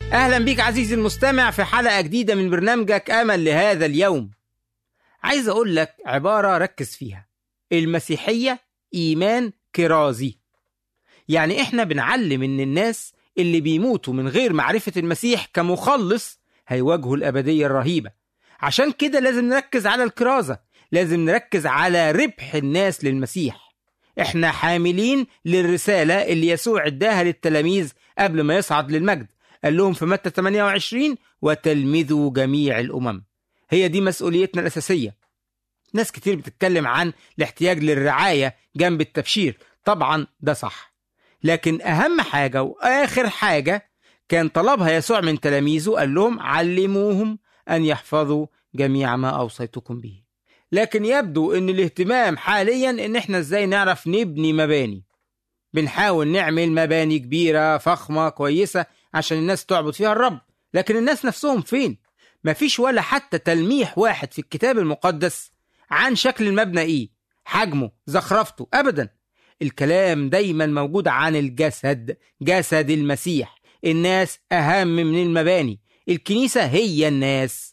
أهلا بيك عزيزي المستمع في حلقة جديدة من برنامجك أمل لهذا اليوم عايز أقول لك عبارة ركز فيها المسيحية إيمان كرازي يعني إحنا بنعلم إن الناس اللي بيموتوا من غير معرفة المسيح كمخلص هيواجهوا الأبدية الرهيبة عشان كده لازم نركز على الكرازة لازم نركز على ربح الناس للمسيح احنا حاملين للرسالة اللي يسوع اداها للتلاميذ قبل ما يصعد للمجد قال لهم في متى 28 وتلمذوا جميع الأمم هي دي مسؤوليتنا الأساسية ناس كتير بتتكلم عن الاحتياج للرعاية جنب التبشير طبعا ده صح لكن أهم حاجة وآخر حاجة كان طلبها يسوع من تلاميذه قال لهم علموهم أن يحفظوا جميع ما أوصيتكم به لكن يبدو ان الاهتمام حاليا ان احنا ازاي نعرف نبني مباني بنحاول نعمل مباني كبيرة فخمة كويسة عشان الناس تعبد فيها الرب لكن الناس نفسهم فين مفيش ولا حتى تلميح واحد في الكتاب المقدس عن شكل المبنى ايه حجمه زخرفته ابدا الكلام دايما موجود عن الجسد جسد المسيح الناس اهم من المباني الكنيسة هي الناس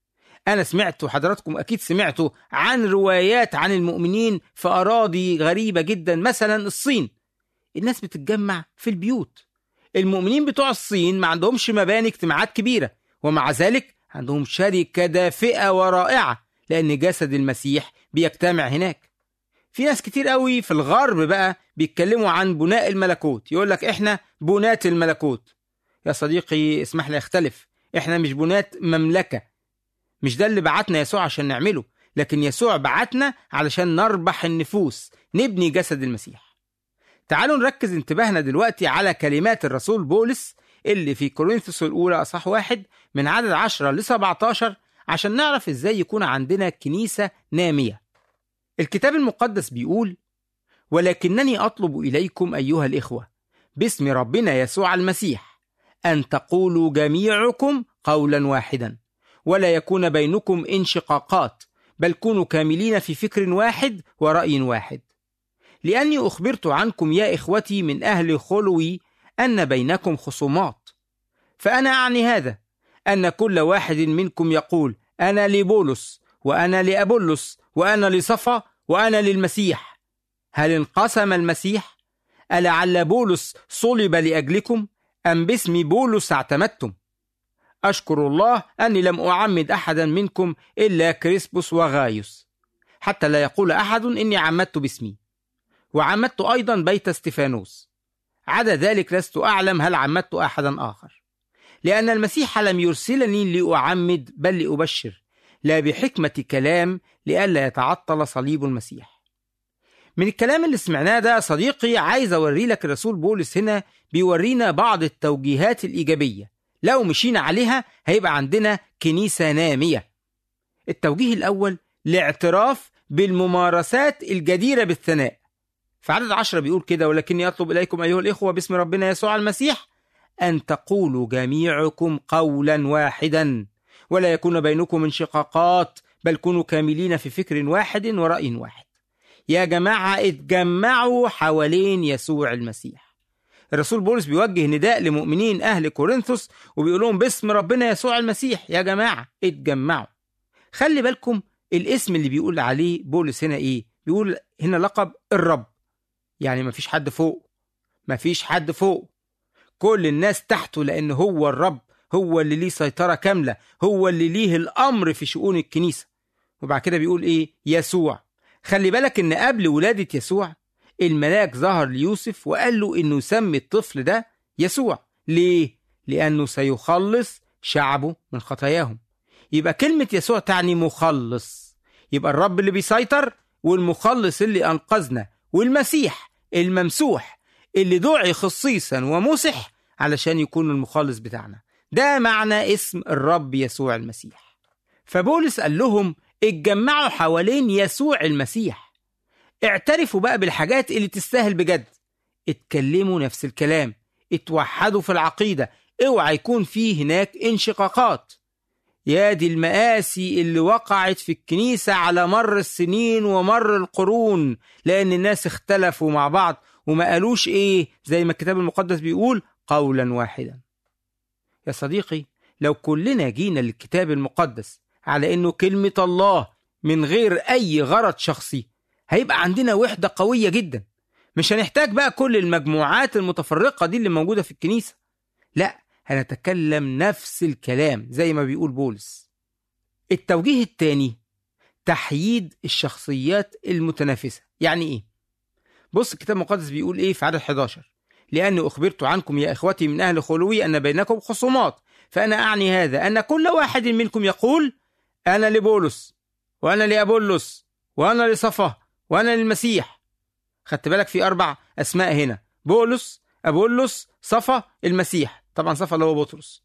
أنا سمعت وحضراتكم أكيد سمعتوا عن روايات عن المؤمنين في أراضي غريبة جدا مثلا الصين الناس بتتجمع في البيوت المؤمنين بتوع الصين ما عندهمش مباني اجتماعات كبيرة ومع ذلك عندهم شركة دافئة ورائعة لأن جسد المسيح بيجتمع هناك في ناس كتير قوي في الغرب بقى بيتكلموا عن بناء الملكوت يقول لك احنا بناة الملكوت يا صديقي اسمح لي اختلف احنا مش بناة مملكة مش ده اللي بعتنا يسوع عشان نعمله لكن يسوع بعتنا علشان نربح النفوس نبني جسد المسيح تعالوا نركز انتباهنا دلوقتي على كلمات الرسول بولس اللي في كورنثوس الأولى أصح واحد من عدد 10 ل 17 عشان نعرف ازاي يكون عندنا كنيسة نامية الكتاب المقدس بيقول ولكنني أطلب إليكم أيها الإخوة باسم ربنا يسوع المسيح أن تقولوا جميعكم قولا واحدا ولا يكون بينكم انشقاقات بل كونوا كاملين في فكر واحد ورأي واحد لأني أخبرت عنكم يا إخوتي من أهل خلوي أن بينكم خصومات فأنا أعني هذا أن كل واحد منكم يقول أنا لبولس وأنا لأبولس وأنا لصفا وأنا للمسيح هل انقسم المسيح؟ ألعل بولس صلب لأجلكم أم باسم بولس اعتمدتم؟ أشكر الله أني لم أعمد أحدا منكم إلا كريسبوس وغايوس حتى لا يقول أحد إني عمدت باسمي وعمدت أيضا بيت استفانوس عدا ذلك لست أعلم هل عمدت أحدا آخر لأن المسيح لم يرسلني لأعمد بل لأبشر لا بحكمة كلام لئلا يتعطل صليب المسيح من الكلام اللي سمعناه ده صديقي عايز أوري لك الرسول بولس هنا بيورينا بعض التوجيهات الإيجابية لو مشينا عليها هيبقى عندنا كنيسة نامية التوجيه الأول لاعتراف بالممارسات الجديرة بالثناء في عدد عشرة بيقول كده ولكني أطلب إليكم أيها الإخوة باسم ربنا يسوع المسيح أن تقولوا جميعكم قولا واحدا ولا يكون بينكم انشقاقات بل كونوا كاملين في فكر واحد ورأي واحد يا جماعة اتجمعوا حوالين يسوع المسيح الرسول بولس بيوجه نداء لمؤمنين أهل كورنثوس وبيقول لهم باسم ربنا يسوع المسيح يا جماعة اتجمعوا خلي بالكم الاسم اللي بيقول عليه بولس هنا ايه بيقول هنا لقب الرب يعني مفيش حد فوق مفيش حد فوق كل الناس تحته لأن هو الرب هو اللي ليه سيطرة كاملة هو اللي ليه الأمر في شؤون الكنيسة وبعد كده بيقول إيه يسوع خلي بالك إن قبل ولادة يسوع الملاك ظهر ليوسف وقال له إنه يسمي الطفل ده يسوع ليه؟ لأنه سيخلص شعبه من خطاياهم يبقى كلمة يسوع تعني مخلص يبقى الرب اللي بيسيطر والمخلص اللي أنقذنا والمسيح الممسوح اللي دعي خصيصا ومسح علشان يكون المخلص بتاعنا ده معنى اسم الرب يسوع المسيح فبولس قال لهم اتجمعوا حوالين يسوع المسيح اعترفوا بقى بالحاجات اللي تستاهل بجد اتكلموا نفس الكلام اتوحدوا في العقيدة اوعى يكون فيه هناك انشقاقات يا دي المآسي اللي وقعت في الكنيسة على مر السنين ومر القرون لأن الناس اختلفوا مع بعض وما قالوش إيه زي ما الكتاب المقدس بيقول قولا واحدا يا صديقي لو كلنا جينا للكتاب المقدس على انه كلمة الله من غير اي غرض شخصي هيبقى عندنا وحدة قوية جدا مش هنحتاج بقى كل المجموعات المتفرقة دي اللي موجودة في الكنيسة لا هنتكلم نفس الكلام زي ما بيقول بولس التوجيه الثاني تحييد الشخصيات المتنافسة يعني ايه بص الكتاب المقدس بيقول ايه في عدد 11 لأني أخبرت عنكم يا إخوتي من أهل خلوي أن بينكم خصومات فأنا أعني هذا أن كل واحد منكم يقول أنا لبولس وأنا لأبولس وأنا لصفا وأنا للمسيح خدت بالك في أربع أسماء هنا بولس أبولس صفا المسيح طبعا صفا اللي هو بطرس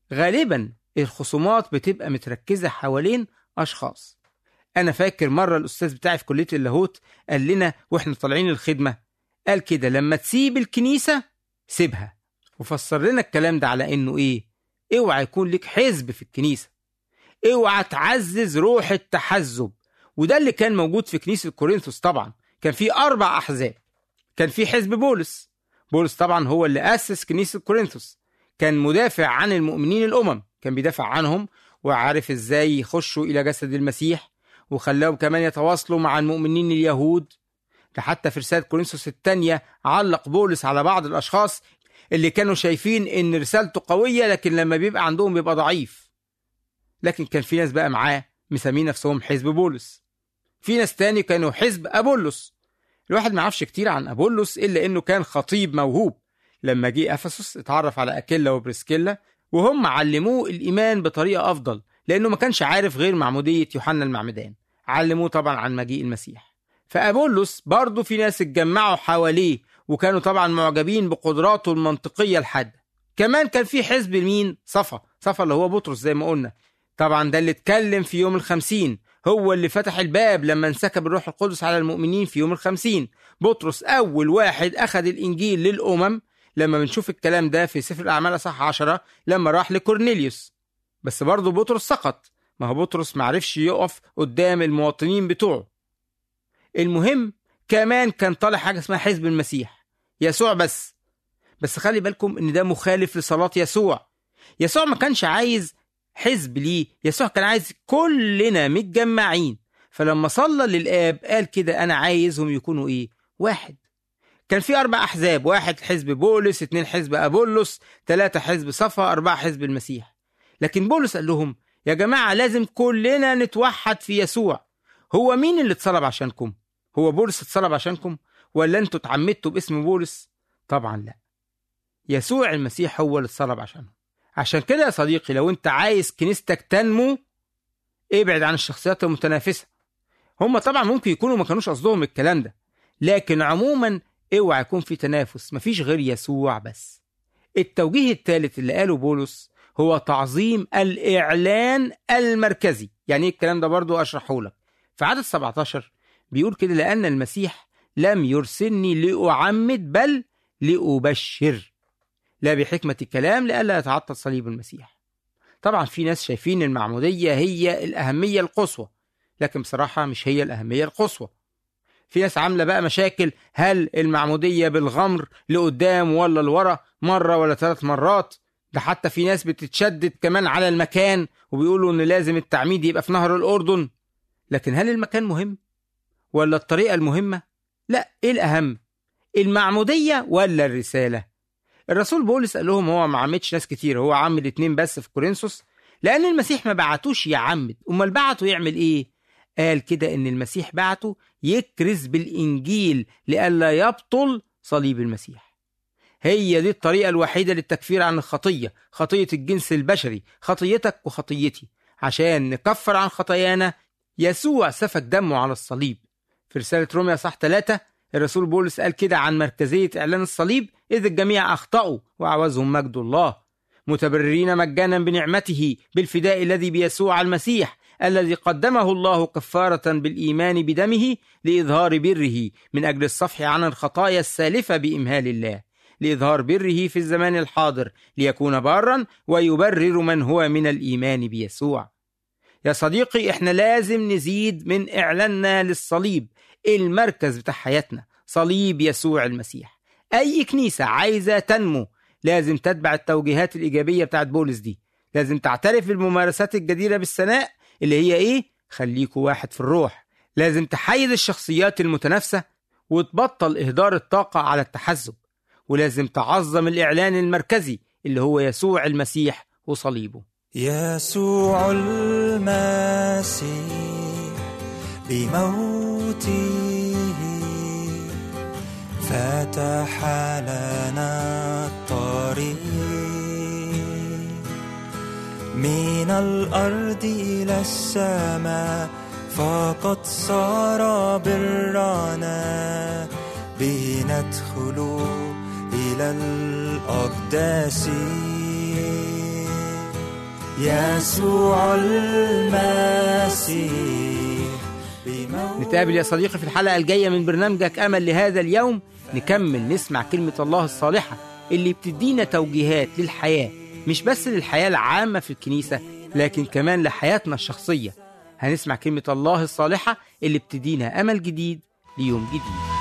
غالبا الخصومات بتبقى متركزة حوالين أشخاص أنا فاكر مرة الأستاذ بتاعي في كلية اللاهوت قال لنا وإحنا طالعين الخدمة قال كده لما تسيب الكنيسة سيبها وفسر لنا الكلام ده على إنه إيه اوعى يكون لك حزب في الكنيسة اوعى تعزز روح التحزب وده اللي كان موجود في كنيسة كورنثوس طبعا كان في أربع أحزاب كان في حزب بولس بولس طبعا هو اللي أسس كنيسة كورنثوس كان مدافع عن المؤمنين الأمم كان بيدافع عنهم وعارف ازاي يخشوا إلى جسد المسيح وخلاهم كمان يتواصلوا مع المؤمنين اليهود ده حتى في رسالة كورنثوس الثانية علق بولس على بعض الأشخاص اللي كانوا شايفين إن رسالته قوية لكن لما بيبقى عندهم بيبقى ضعيف لكن كان في ناس بقى معاه مسمين نفسهم حزب بولس في ناس تاني كانوا حزب أبولس الواحد ما يعرفش كتير عن أبولس إلا إنه كان خطيب موهوب لما جه أفسس اتعرف على أكيلا وبريسكيلا وهم علموه الإيمان بطريقة أفضل لأنه ما كانش عارف غير معمودية يوحنا المعمدان علموه طبعا عن مجيء المسيح فأبولس برضه في ناس اتجمعوا حواليه وكانوا طبعا معجبين بقدراته المنطقية الحادة كمان كان في حزب مين صفا صفا اللي هو بطرس زي ما قلنا طبعا ده اللي اتكلم في يوم الخمسين هو اللي فتح الباب لما انسكب الروح القدس على المؤمنين في يوم الخمسين بطرس أول واحد أخذ الإنجيل للأمم لما بنشوف الكلام ده في سفر الأعمال صح عشرة لما راح لكورنيليوس بس برضه بطرس سقط ما هو بطرس معرفش يقف قدام المواطنين بتوعه المهم كمان كان طالع حاجة اسمها حزب المسيح يسوع بس بس خلي بالكم ان ده مخالف لصلاة يسوع يسوع ما كانش عايز حزب ليه يسوع كان عايز كلنا متجمعين فلما صلى للآب قال كده أنا عايزهم يكونوا إيه واحد كان في أربع أحزاب واحد حزب بولس اتنين حزب أبولس ثلاثة حزب صفا أربعة حزب المسيح لكن بولس قال لهم يا جماعة لازم كلنا نتوحد في يسوع هو مين اللي اتصلب عشانكم هو بولس اتصلب عشانكم ولا انتوا اتعمدتوا باسم بولس طبعا لا يسوع المسيح هو اللي اتصلب عشانهم عشان كده يا صديقي لو انت عايز كنيستك تنمو ابعد عن الشخصيات المتنافسة هم طبعا ممكن يكونوا ما كانوش قصدهم الكلام ده لكن عموما اوعى يكون في تنافس مفيش غير يسوع بس التوجيه الثالث اللي قاله بولس هو تعظيم الإعلان المركزي يعني ايه الكلام ده برضو أشرحه لك في عدد 17 بيقول كده لأن المسيح لم يرسلني لأعمد بل لأبشر لا بحكمة الكلام لئلا يتعطل صليب المسيح طبعا في ناس شايفين المعمودية هي الأهمية القصوى لكن بصراحة مش هي الأهمية القصوى في ناس عاملة بقى مشاكل هل المعمودية بالغمر لقدام ولا لورا مرة ولا ثلاث مرات ده حتى في ناس بتتشدد كمان على المكان وبيقولوا ان لازم التعميد يبقى في نهر الأردن لكن هل المكان مهم ولا الطريقة المهمة لا ايه الأهم المعمودية ولا الرسالة الرسول بولس قال لهم هو ما عمدش ناس كتير هو عمد اتنين بس في كورنثوس لأن المسيح ما بعتوش يعمد أمال بعته يعمل إيه؟ قال كده إن المسيح بعته يكرز بالإنجيل لئلا يبطل صليب المسيح هي دي الطريقة الوحيدة للتكفير عن الخطية خطية الجنس البشري خطيتك وخطيتي عشان نكفر عن خطايانا يسوع سفك دمه على الصليب في رسالة روميا صح 3 الرسول بولس قال كده عن مركزية إعلان الصليب إذ الجميع أخطأوا وعوزهم مجد الله متبررين مجانا بنعمته بالفداء الذي بيسوع المسيح الذي قدمه الله كفارة بالإيمان بدمه لإظهار بره من أجل الصفح عن الخطايا السالفة بإمهال الله لإظهار بره في الزمان الحاضر ليكون بارا ويبرر من هو من الإيمان بيسوع يا صديقي احنا لازم نزيد من إعلاننا للصليب المركز بتاع حياتنا صليب يسوع المسيح أي كنيسة عايزة تنمو لازم تتبع التوجيهات الإيجابية بتاعت بولس دي لازم تعترف بالممارسات الجديرة بالثناء اللي هي إيه؟ خليكوا واحد في الروح لازم تحيد الشخصيات المتنافسة وتبطل إهدار الطاقة على التحزب ولازم تعظم الإعلان المركزي اللي هو يسوع المسيح وصليبه يسوع المسيح بموته فتح لنا الطريق من الأرض إلى السماء فقد صار برنا به ندخل إلى الأقداس يسوع المسيح بموته نتقابل يا صديقي في الحلقة الجاية من برنامجك أمل لهذا اليوم نكمل نسمع كلمة الله الصالحة اللي بتدينا توجيهات للحياة مش بس للحياة العامة في الكنيسة لكن كمان لحياتنا الشخصية هنسمع كلمة الله الصالحة اللي بتدينا أمل جديد ليوم جديد